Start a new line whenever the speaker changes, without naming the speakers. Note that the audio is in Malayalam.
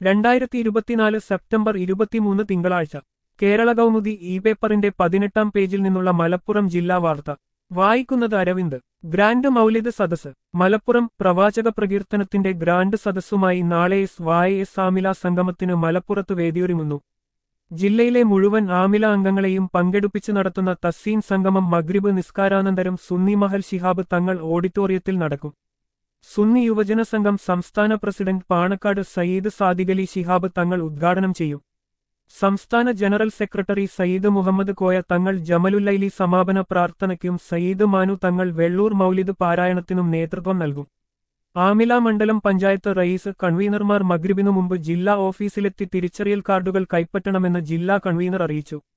രണ്ടായിരത്തി ഇരുപത്തിനാല് സെപ്റ്റംബർ ഇരുപത്തിമൂന്ന് തിങ്കളാഴ്ച കേരള കൗമുദി ഇ പേപ്പറിന്റെ പതിനെട്ടാം പേജിൽ നിന്നുള്ള മലപ്പുറം ജില്ലാ വാർത്ത വായിക്കുന്നത് അരവിന്ദ് ഗ്രാൻഡ് മൗലിദ് സദസ് മലപ്പുറം പ്രവാചക പ്രകീർത്തനത്തിന്റെ ഗ്രാൻഡ് സദസ്സുമായി നാളെ എസ് വായ എസ് ആമില സംഗമത്തിന് മലപ്പുറത്ത് വേദിയൊരുങ്ങുന്നു ജില്ലയിലെ മുഴുവൻ ആമില അംഗങ്ങളെയും പങ്കെടുപ്പിച്ച് നടത്തുന്ന തസ്സീൻ സംഗമം മഗ്രിബ് നിസ്കാരാനന്തരം സുന്നി മഹൽ ശിഹാബ് തങ്ങൾ ഓഡിറ്റോറിയത്തിൽ നടക്കും സുന്നി യുവജന സംഘം സംസ്ഥാന പ്രസിഡന്റ് പാണക്കാട് സയ്യിദ് സാദിഖലി ശിഹാബ് തങ്ങൾ ഉദ്ഘാടനം ചെയ്യും സംസ്ഥാന ജനറൽ സെക്രട്ടറി സയ്യിദ് മുഹമ്മദ് കോയ തങ്ങൾ ജമലുല്ലൈലി സമാപന പ്രാർത്ഥനയ്ക്കും സയ്യിദ് മാനു തങ്ങൾ വെള്ളൂർ മൗലിദ് പാരായണത്തിനും നേതൃത്വം നൽകും ആമില മണ്ഡലം പഞ്ചായത്ത് റയീസ് കൺവീനർമാർ മഗ്രിബിനു മുമ്പ് ജില്ലാ ഓഫീസിലെത്തി തിരിച്ചറിയൽ കാർഡുകൾ കൈപ്പറ്റണമെന്ന് ജില്ലാ കൺവീനർ അറിയിച്ചു